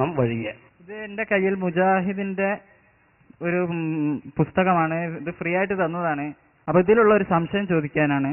വഴിയെ ഇത് എന്റെ കയ്യിൽ മുജാഹിദിന്റെ ഒരു ഉം, പുസ്തകമാണ് ഇത് ഫ്രീ ആയിട്ട് തന്നതാണ് അപ്പൊ ഇതിലുള്ള ഒരു സംശയം ചോദിക്കാനാണ്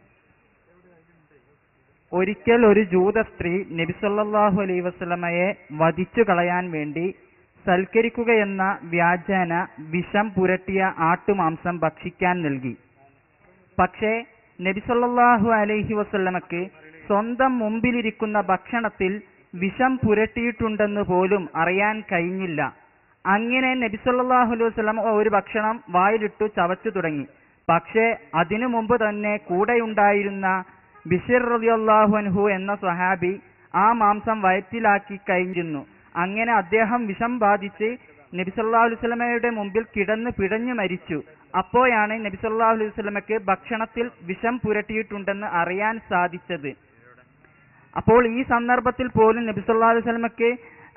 ഒരിക്കൽ ഒരു ജൂത സ്ത്രീ നബിസല്ലാഹു അലൈ വസ്ലമയെ വധിച്ചു കളയാൻ വേണ്ടി സൽക്കരിക്കുകയെന്ന വ്യാജേന വിഷം പുരട്ടിയ ആട്ടുമാംസം ഭക്ഷിക്കാൻ നൽകി പക്ഷേ നബിസല്ലാഹു അലൈഹി വസല്ലമക്ക് സ്വന്തം മുമ്പിലിരിക്കുന്ന ഭക്ഷണത്തിൽ വിഷം പുരട്ടിയിട്ടുണ്ടെന്ന് പോലും അറിയാൻ കഴിഞ്ഞില്ല അങ്ങനെ നബിസല്ലാഹു അലൈഹി വസല്ലം ഒരു ഭക്ഷണം വായിലിട്ടു ചവച്ചു തുടങ്ങി പക്ഷേ അതിനു മുമ്പ് തന്നെ കൂടെയുണ്ടായിരുന്ന ബിഷിർ റളിയല്ലാഹു അൻഹു എന്ന സ്വഹാബി ആ മാംസം വയറ്റിലാക്കി കഴിഞ്ഞിരുന്നു അങ്ങനെ അദ്ദേഹം വിഷം ബാധിച്ച് നബി സല്ലല്ലാഹു അലൈഹി വസല്ലമയുടെ മുമ്പിൽ കിടന്ന് പിടഞ്ഞു മരിച്ചു അപ്പോഴാണ് നബി സല്ലല്ലാഹു അലൈഹി വസല്ലമക്ക് ഭക്ഷണത്തിൽ വിഷം പുരട്ടിയിട്ടുണ്ടെന്ന് അറിയാൻ സാധിച്ചത് അപ്പോൾ ഈ സന്ദർഭത്തിൽ പോലും നബി സല്ലല്ലാഹു അലൈഹി വസല്ലമക്ക്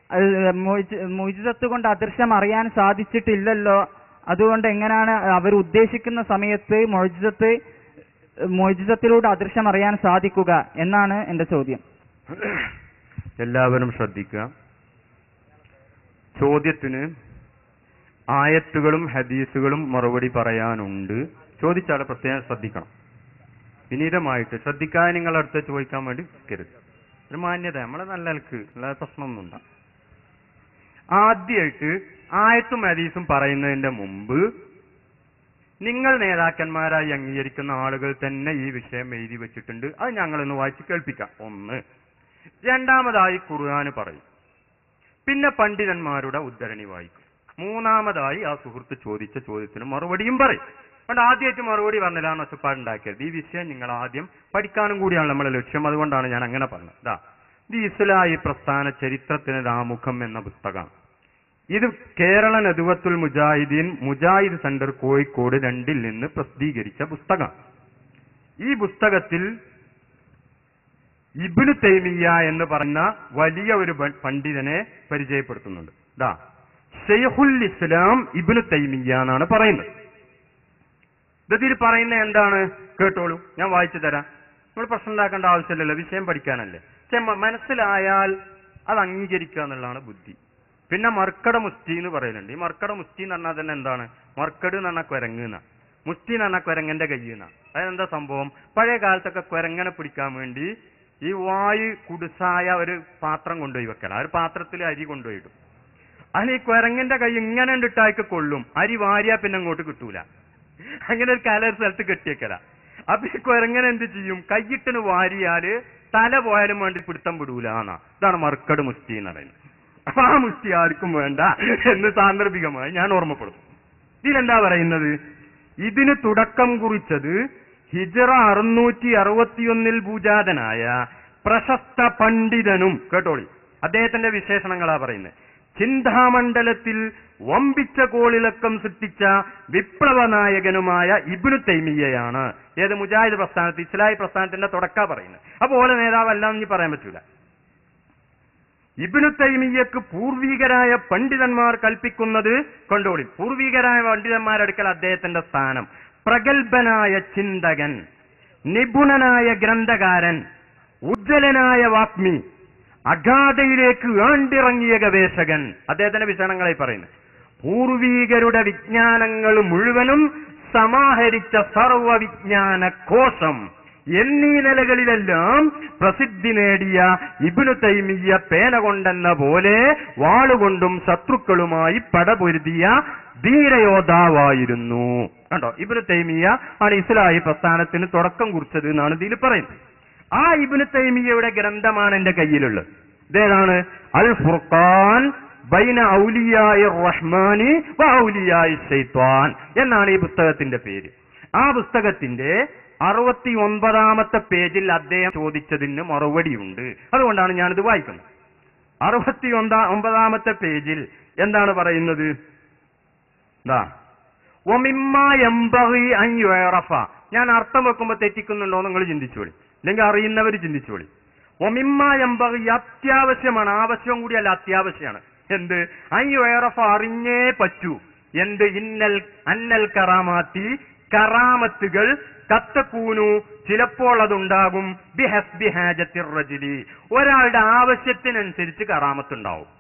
മുജിതത്ത് കൊണ്ട് അദൃശ്യം അറിയാൻ സാധിച്ചിട്ടില്ലല്ലോ അതുകൊണ്ട് എങ്ങനെയാണ് അവർ ഉദ്ദേശിക്കുന്ന സമയത്ത് മൊഴിജത്ത് മൊഴിജത്തിലൂടെ അദൃശ്യം അറിയാൻ സാധിക്കുക എന്നാണ് എന്റെ ചോദ്യം എല്ലാവരും ശ്രദ്ധിക്കുക ചോദ്യത്തിന് ആയത്തുകളും ഹദീസുകളും മറുപടി പറയാനുണ്ട് ചോദിച്ചാൽ പ്രത്യേകം ശ്രദ്ധിക്കണം വിനീതമായിട്ട് ശ്രദ്ധിക്കാൻ നിങ്ങളുടെ അടുത്ത് ചോദിക്കാൻ വേണ്ടി നിൽക്കരുത് ഒരു മാന്യത നമ്മളെ നല്ല നിലക്ക് അല്ലാതെ പ്രശ്നമൊന്നും ഉണ്ടാ ആദ്യമായിട്ട് ആയത്തും ഹദീസും പറയുന്നതിന്റെ മുമ്പ് നിങ്ങൾ നേതാക്കന്മാരായി അംഗീകരിക്കുന്ന ആളുകൾ തന്നെ ഈ വിഷയം എഴുതി വെച്ചിട്ടുണ്ട് അത് ഞങ്ങളൊന്ന് വായിച്ച് കേൾപ്പിക്കാം ഒന്ന് രണ്ടാമതായി ഖുർആന് പറയും പിന്നെ പണ്ഡിതന്മാരുടെ ഉദ്ധരണി വായിക്കും മൂന്നാമതായി ആ സുഹൃത്ത് ചോദിച്ച ചോദ്യത്തിന് മറുപടിയും പറയും അതുകൊണ്ട് ആദ്യമായിട്ട് മറുപടി പറഞ്ഞില്ല എന്ന് ഒച്ചപ്പാടുണ്ടാക്കിയത് ഈ വിഷയം നിങ്ങൾ ആദ്യം പഠിക്കാനും കൂടിയാണ് നമ്മുടെ ലക്ഷ്യം അതുകൊണ്ടാണ് ഞാൻ അങ്ങനെ പറഞ്ഞത് ഇതാ ഇത് ഇസ്ലായി പ്രസ്ഥാന ചരിത്രത്തിന് രാമുഖം എന്ന പുസ്തകമാണ് ഇത് കേരള നദുവത്തുൽ മുജാഹിദീൻ മുജാഹിദ് സെന്റർ കോഴിക്കോട് രണ്ടിൽ നിന്ന് പ്രസിദ്ധീകരിച്ച പുസ്തകം ഈ പുസ്തകത്തിൽ ഇബ്നു തൈമിയ എന്ന് പറഞ്ഞ വലിയ ഒരു പ- പണ്ഡിതനെ പരിചയപ്പെടുത്തുന്നുണ്ട് ദാ ഷെയ്ഖുൽ ഇസ്ലാം ഇബ്നു തൈമിയ എന്നാണ് പറയുന്നത് ഇതിൽ പറയുന്ന എന്താണ് കേട്ടോളൂ ഞാൻ വായിച്ചു തരാം നമ്മൾ പ്രശ്നം ഉണ്ടാക്കേണ്ട ആവശ്യമില്ലല്ലോ വിഷയം പഠിക്കാനല്ലേ പക്ഷെ മ- മനസ്സിലായാൽ അത് അംഗീകരിക്കുക എന്നുള്ളതാണ് ബുദ്ധി പിന്നെ മർക്കട മുസ്തി എന്ന് പറയുന്നുണ്ട് ഈ മർക്കട മുസ്തി എന്ന് പറഞ്ഞാൽ തന്നെ എന്താണ് മർക്കട് എന്ന് പറഞ്ഞാൽ കുരങ്ങുന്ന മുസ്തി എന്ന് പറഞ്ഞാൽ കുരങ്ങന്റെ കയ്യുന്ന അതെന്താ സംഭവം പഴയ കാലത്തൊക്കെ കുരങ്ങനെ പിടിക്കാൻ വേണ്ടി ഈ വായു കുടുസായ ഒരു പാത്രം കൊണ്ടുപോയി വെക്കണം ആ ഒരു പാത്രത്തിൽ അരി കൊണ്ടുപോയിടും അതിന് ഈ കുരങ്ങന്റെ കൈ ഇങ്ങനെ ഇട്ടായിക്ക് കൊള്ളും അരി വാരിയാ പിന്നെ അങ്ങോട്ട് കിട്ടൂല അങ്ങനെ ഒരു കാല ഒരു സ്ഥലത്ത് കെട്ടിയേക്കല അപ്പൊ ഈ കുരങ്ങനെ എന്ത് ചെയ്യും കൈയിട്ടിന് വാരിയാല് തല പോയാലും വേണ്ടി പിടുത്തം വിടൂല എന്നാ ഇതാണ് മർക്കട് മുസ്തി എന്ന് പറയുന്നത് അപ്പൊ ആ മുസ്തി ആർക്കും വേണ്ട എന്ന് സാന്ദർഭികമായി ഞാൻ ഓർമ്മപ്പെടുത്തും ഇതിലെന്താ പറയുന്നത് ഇതിന് തുടക്കം കുറിച്ചത് ഹിജറ അറുന്നൂറ്റി അറുപത്തിയൊന്നിൽ ഭൂജാതനായ പ്രശസ്ത പണ്ഡിതനും കേട്ടോളി അദ്ദേഹത്തിന്റെ വിശേഷണങ്ങളാ പറയുന്നത് ചിന്താമണ്ഡലത്തിൽ വമ്പിച്ച കോളിളക്കം സൃഷ്ടിച്ച വിപ്ലവ നായകനുമായ ഇബ്നു തൈമിയയാണ് ഏത് മുജാഹിദ് പ്രസ്ഥാനത്ത് ഇസ്ലാഹി പ്രസ്ഥാനത്തിന്റെ തുടക്ക പറയുന്നത് അപ്പൊ ഓല നേതാവല്ല എന്ന് ഇനി പറയാൻ പറ്റൂല ഇബ്നു തൈമിയക്ക് പൂർവികരായ പണ്ഡിതന്മാർ കൽപ്പിക്കുന്നത് കൊണ്ടോളി പൂർവികരായ പണ്ഡിതന്മാരെടുക്കൽ അദ്ദേഹത്തിന്റെ സ്ഥാനം പ്രഗത്ഭനായ ചിന്തകൻ നിപുണനായ ഗ്രന്ഥകാരൻ ഉജ്ജ്വലനായ വാഗ്മി അഗാധയിലേക്ക് ആണ്ടിറങ്ങിയ ഗവേഷകൻ അദ്ദേഹത്തിന്റെ വിശേഷണങ്ങളായി പറയുന്നത് പൂർവീകരുടെ വിജ്ഞാനങ്ങൾ മുഴുവനും സമാഹരിച്ച സർവവിജ്ഞാന കോശം എന്നീ നിലകളിലെല്ലാം പ്രസിദ്ധി നേടിയ ഇബിനു തൈമിയ പേന കൊണ്ടെന്ന പോലെ വാളുകൊണ്ടും ശത്രുക്കളുമായി പടപൊരുതിയ ധീരയോദ്ധാവായിരുന്നു കണ്ടോ ഇബിനു തൈമിയ ആണ് ഇസ്ലാഹി പ്രസ്ഥാനത്തിന് തുടക്കം കുറിച്ചത് എന്നാണ് ഇതിൽ പറയുന്നത് ആ ഇബിനു തൈമിയയുടെ ഗ്രന്ഥമാണ് എന്റെ കയ്യിലുള്ളത് ഇതേതാണ് അൽ ഫുർഖാൻ ബൈന ഔലിയായി റഹ്മാനി വ ഔലിയായി ഷൈത്വാൻ എന്നാണ് ഈ പുസ്തകത്തിന്റെ പേര് ആ പുസ്തകത്തിന്റെ അറുപത്തി ഒൻപതാമത്തെ പേജിൽ അദ്ദേഹം ചോദിച്ചതിന് മറുപടിയുണ്ട് അതുകൊണ്ടാണ് ഞാനിത് വായിക്കുന്നത് അറുപത്തി ഒന്നാ ഒമ്പതാമത്തെ പേജിൽ എന്താണ് പറയുന്നത് ദാ, "വമിമ്മ യംബഗി അൻ യുഅറഫ." ഞാൻ അർത്ഥം വെക്കുമ്പോൾ തെറ്റിക്കുന്നുണ്ടോ നിങ്ങൾ ചിന്തിച്ചോളി അല്ലെങ്കിൽ അറിയുന്നവർ ചിന്തിച്ചോളി ഒമിമ്മ എമ്പകി അത്യാവശ്യമാണ് ആവശ്യം കൂടിയല്ല അത്യാവശ്യമാണ് എന്ത് അയ്യുറഫ അറിഞ്ഞേ പറ്റൂ എന്ത് ഇന്നൽ അന്നൽ കറാമാത്തി കറാമത്തുകൾ കത്തക്കൂനു ചിലപ്പോൾ അതുണ്ടാകും ബിഹസ്ബി ഹാജത്തിർ റജുലി ഒരാളുടെ ആവശ്യത്തിനനുസരിച്ച് കറാമത്തുണ്ടാവും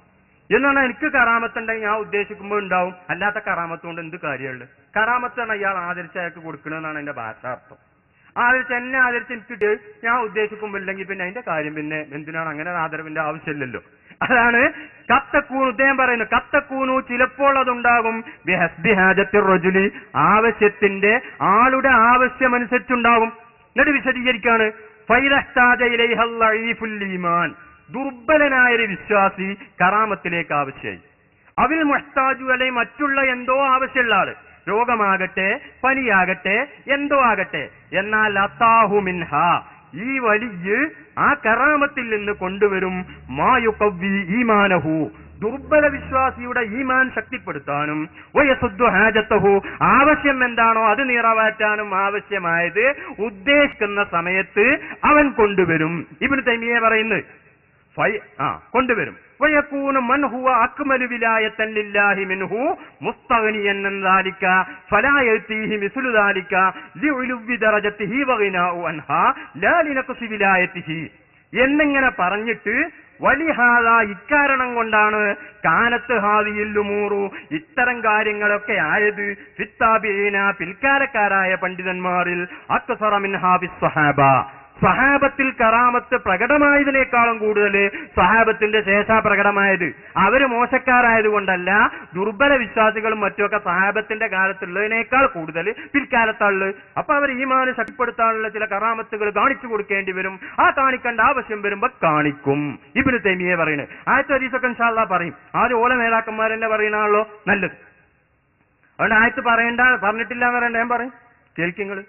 എന്ന് പറഞ്ഞാൽ എനിക്ക് കറാമത്തുണ്ടെങ്കിൽ ഞാൻ ഉദ്ദേശിക്കുമ്പോൾ ഉണ്ടാവും അല്ലാത്ത കറാമത്ത് കൊണ്ട് എന്ത് കാര്യമുള്ളത് കറാമത്താണ് ഇയാൾ ആദരിച്ച് അയാൾക്ക് കൊടുക്കണമെന്നാണ് എന്റെ ഭാഷാർത്ഥം ആദരിച്ച് എന്നെ ആദരിച്ച് എനിക്ക് കിട്ടിയത് ഞാൻ ഉദ്ദേശിക്കുമ്പോൾ ഇല്ലെങ്കിൽ പിന്നെ അതിന്റെ കാര്യം പിന്നെ എന്തിനാണ് അങ്ങനെ ഒരു ആദരവിന്റെ ആവശ്യമില്ലല്ലോ അതാണ് കത്തക്കൂണു അദ്ദേഹം പറയുന്നു കത്തക്കൂണു ചിലപ്പോൾ അതുണ്ടാകും ബിഹസ്ബി ഹാജത്തിൽ റജുലി ആവശ്യത്തിന്റെ ആളുടെ ആവശ്യമനുസരിച്ചുണ്ടാകും എന്നിട്ട് വിശദീകരിക്കാണ് ഫൈലഹ്താജ ഇലൈഹൽ ലഈഫുൽ ഈമാൻ ദുർബലനായ ഒരു വിശ്വാസി കറാമത്തിലേക്ക് ആവശ്യമായി അവിൽ മുഹ്താജു അല്ലെ മറ്റുള്ള എന്തോ ആവശ്യമുള്ള ആള് രോഗമാകട്ടെ പനിയാകട്ടെ എന്തോ ആകട്ടെ എന്നാൽ അത്താഹു മിൻഹ ഈ വലിയ ആ കറാമത്തിൽ നിന്ന് കൊണ്ടുവരും മായുക്കവ്വി ഈമാനഹു ദുർബല വിശ്വാസിയുടെ ഈമാൻ ശക്തിപ്പെടുത്താനും വയസുദ്ധു ഹാജത്തഹു ആവശ്യം എന്താണോ അത് നിറവേറ്റാനും ആവശ്യമായത് ഉദ്ദേശിക്കുന്ന സമയത്ത് അവൻ കൊണ്ടുവരും ഇബിന് തൈമിയെ പറയുന്നു ഫൈ ആ കൊണ്ടുവരും വയക്കൂന് മൻഹുവ അക്മലു വിലായത്തൻ ലില്ലാഹി മിൻഹു മുസ്തഗ്നിയൻ അൻ ദാലിക ഫലാ യതീഹി മിസ്ലു ദാലിക ലിഉലുവി ദറജത്തിഹി വഗിനാഉ അൻഹാ ലാ ലിനഖ്സി വിലായത്തിഹി എന്നിങ്ങനെ പറഞ്ഞിട്ട് വലിഹാദ ഇക്കാരണം കൊണ്ടാണ് കാനത്ത് ഹാദിയില്ലുമൂറു ഇത്തരം കാര്യങ്ങളൊക്കെ ആയത് ഫിത്താബീന പിൽക്കാലക്കാരായ പണ്ഡിതന്മാരിൽ അക്സറ മിൻ ഹാബിസ് സ്വഹാബ സഹാബത്തിൽ കറാമത്ത് പ്രകടമായതിനേക്കാളും കൂടുതൽ സഹാബത്തിന്റെ ശേഷ പ്രകടമായത് അവര് മോശക്കാരായത് കൊണ്ടല്ല ദുർബല വിശ്വാസികളും മറ്റുമൊക്കെ സഹാബത്തിന്റെ കാലത്തുള്ളതിനേക്കാൾ കൂടുതൽ പിൽക്കാലത്താള് അപ്പൊ അവർ ഈമാന് ശക്തിപ്പെടുത്താനുള്ള ചില കറാമത്തുകൾ കാണിച്ചു കൊടുക്കേണ്ടി വരും ആ കാണിക്കേണ്ട ആവശ്യം വരുമ്പോ കാണിക്കും ഇബിന് തെമിയെ പറയുന്നത് ആയത്തെ ഹരീസൊക്കെ ഇൻഷാല്ലാ പറയും ആദ്യം ഓല നേതാക്കന്മാരെന്നെ പറയുന്നാണല്ലോ നല്ലത് അതുകൊണ്ട് ആയത്ത് പറയണ്ട പറഞ്ഞിട്ടില്ല എന്ന് പറയണ്ട ഞാൻ പറയും കേൾക്കിങ്ങള്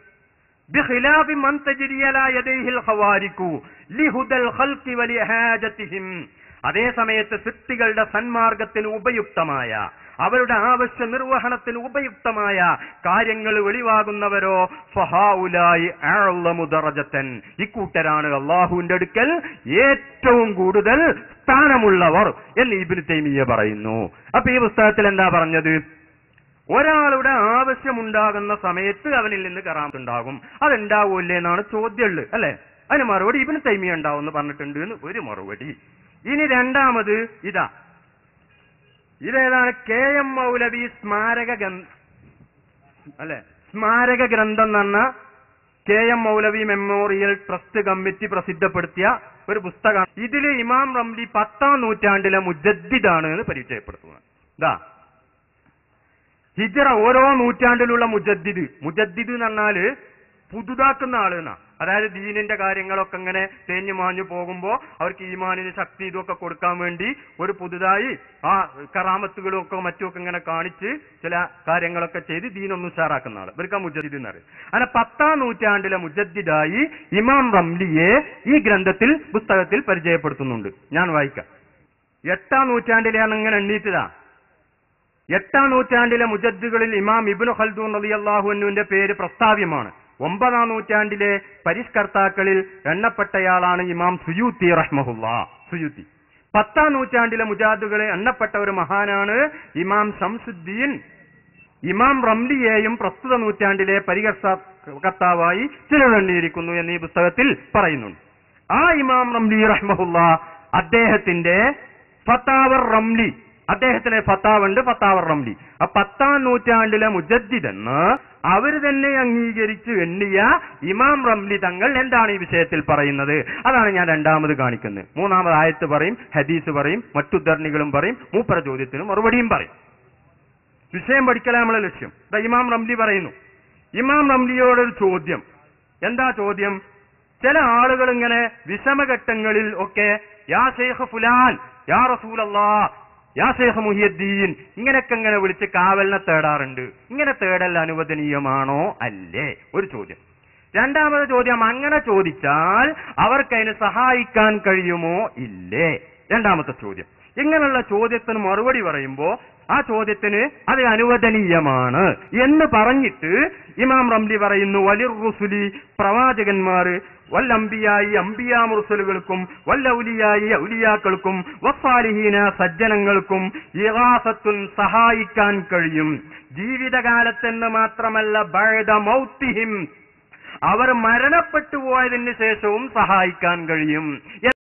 بخلاف من تجري على يديه الخوارق لهدى الخلق ولحاجتهم അതേ സമയത്ത് സൃഷ്ടികളുടെ സന്മാർഗത്തിന് ഉപയുക്തമായ അവരുടെ ആവശ്യ നിർവഹണത്തിന് ഉപയുക്തമായ കാര്യങ്ങൾ വെളിവാകുന്നവരോ ഫഹാഉലായി അഅ്ളമു ദറജത്തൻ ഇക്കൂട്ടരാണ് അള്ളാഹുവിന്റെ അടുക്കൽ ഏറ്റവും കൂടുതൽ സ്ഥാനമുള്ളവർ എന്ന് ഇബ്നു തൈമിയ പറയുന്നു അപ്പൊ ഈ പുസ്തകത്തിൽ എന്താ പറഞ്ഞത് ഒരാളുടെ ആവശ്യമുണ്ടാകുന്ന സമയത്ത് അവനിൽ നിന്ന് കറാമത്തുണ്ടാകും അതുണ്ടാവൂല്ലേ എന്നാണ് ചോദ്യമുള്ളത് അല്ലെ അതിന് മറുപടി ഇവന് തൈമിയ ഉണ്ടാവും എന്ന് പറഞ്ഞിട്ടുണ്ട് എന്ന് ഒരു മറുപടി ഇനി രണ്ടാമത് ഇതാ ഇതേതാണ് കെ എം മൗലവി സ്മാരക ഗ്രന്ഥ അല്ലെ സ്മാരക ഗ്രന്ഥം എന്ന് പറഞ്ഞ K M Maulavi memorial trust committee പ്രസിദ്ധപ്പെടുത്തിയ ഒരു പുസ്തകമാണ് ഇതില് ഇമാം റംലി പത്താം നൂറ്റാണ്ടിലെ മുജദ്ദിദാണ് എന്ന് പരിചയപ്പെടുത്തുന്നത് ഇതാ ഹിജറ ഓരോ നൂറ്റാണ്ടിലുള്ള മുജദ്ദിദ് മുജദ്ദിദ് എന്ന് പറഞ്ഞാല് പുതുതാക്കുന്ന ആള് എന്നാ അതായത് ദീനിന്റെ കാര്യങ്ങളൊക്കെ ഇങ്ങനെ തേഞ്ഞു മാഞ്ഞു പോകുമ്പോ അവർക്ക് ഈമാനിന് ശക്തി ഇതൊക്കെ കൊടുക്കാൻ വേണ്ടി ഒരു പുതുതായി ആ കറാമത്തുകളും ഒക്കെ മറ്റുമൊക്കെ ഇങ്ങനെ കാണിച്ച് ചില കാര്യങ്ങളൊക്കെ ചെയ്ത് ദീനൊന്ന് ഉഷാറാക്കുന്ന ആള് ഇവർക്ക് മുജദ്ദിദ് എന്ന് പറയും അങ്ങനെ പത്താം നൂറ്റാണ്ടിലെ മുജദ്ദിദായി ഇമാം റംലിയെ ഈ ഗ്രന്ഥത്തിൽ പുസ്തകത്തിൽ പരിചയപ്പെടുത്തുന്നുണ്ട് ഞാൻ വായിക്കാം എട്ടാം നൂറ്റാണ്ടിലെയാണ് ഇങ്ങനെ എണ്ണീറ്റതാ എട്ടാം നൂറ്റാണ്ടിലെ മുജദ്ദുകളിൽ ഇമാം ഇബ്നു ഖൽദൂൻ റളിയല്ലാഹുവിന്റെ പേര് പ്രസ്താവ്യമാണ് ഒമ്പതാം നൂറ്റാണ്ടിലെ പരിഷ്കർത്താക്കളിൽ എണ്ണപ്പെട്ടയാളാണ് ഇമാം സുയൂത്തി റഹ്മഹുല്ല സുയൂത്തി പത്താം നൂറ്റാണ്ടിലെ മുജാദുകളെ എണ്ണപ്പെട്ട ഒരു മഹാനാണ് ഇമാം ഷംസുദ്ദീൻ ഇമാം റംലിയെയും പ്രസ്തുത നൂറ്റാണ്ടിലെ പരികർത്താവായി ചിലവെണ്ണിയിരിക്കുന്നു എന്ന് ഈ പുസ്തകത്തിൽ പറയുന്നുണ്ട് ആ ഇമാം റംലി റഹ്മഹുല്ല അദ്ദേഹത്തിന്റെ ഫത്താവർ റംലി അദ്ദേഹത്തിന് ഫത്താവുണ്ട് ഫത്താവർ റംലി ആ പത്താം നൂറ്റാണ്ടിലെ മുജദ്ദിദെന്ന് അവർ തന്നെ അംഗീകരിച്ച് എണ്ണിയ ഇമാം റംലി തങ്ങൾ എന്താണ് ഈ വിഷയത്തിൽ പറയുന്നത് അതാണ് ഞാൻ രണ്ടാമത് കാണിക്കുന്നത് മൂന്നാമത് ആയത്ത് പറയും ഹദീസ് പറയും മറ്റുദ്ധരണികളും പറയും മൂപ്പര ചോദ്യത്തിന് മറുപടിയും പറയും വിഷയം പഠിക്കലാണ് നമ്മളെ ലക്ഷ്യം ദാ ഇമാം റംലി പറയുന്നു ഇമാം റംലിയോടൊരു ചോദ്യം എന്താ ചോദ്യം ചില ആളുകൾ ഇങ്ങനെ വിഷമഘട്ടങ്ങളിൽ ഒക്കെ യാ ഷെയ്ഖ് ഫുലാൻ യാ റസൂലല്ലാ യാ ഷെയ്ഖ് മുഹിയദ്ദീൻ ഇങ്ങനെയൊക്കെ ഇങ്ങനെ വിളിച്ച് കാവലിനെ തേടാറുണ്ട് ഇങ്ങനെ തേടൽ അനുവദനീയമാണോ അല്ലേ ഒരു ചോദ്യം രണ്ടാമത് ചോദ്യം അങ്ങനെ ചോദിച്ചാൽ അവർക്കതിന് സഹായിക്കാൻ കഴിയുമോ ഇല്ലേ രണ്ടാമത്തെ ചോദ്യം ഇങ്ങനെയുള്ള ചോദ്യത്തിന് മറുപടി പറയുമ്പോ ആ ചോദ്യത്തിന് അത് അനുവദനീയമാണ് എന്ന് പറഞ്ഞിട്ട് ഇമാം റംലി പറയുന്നു വലിർ റുസുലി പ്രവാചകന്മാര് വല്ലംബിയായി അംബിയാ മുർസലുകൾക്കും വല്ലൗലിയായി ഔലിയാക്കൾക്കും വസ്സാലിഹീന സജ്ജനങ്ങൾക്കും ഇറാസത്തുൻ സഹായിക്കാൻ കഴിയും ജീവിതകാലത്തെന്ന് മാത്രമല്ല ബഴദ മൗത്തിഹിം അവർ മരണപ്പെട്ടു പോയതിന് ശേഷവും സഹായിക്കാൻ കഴിയും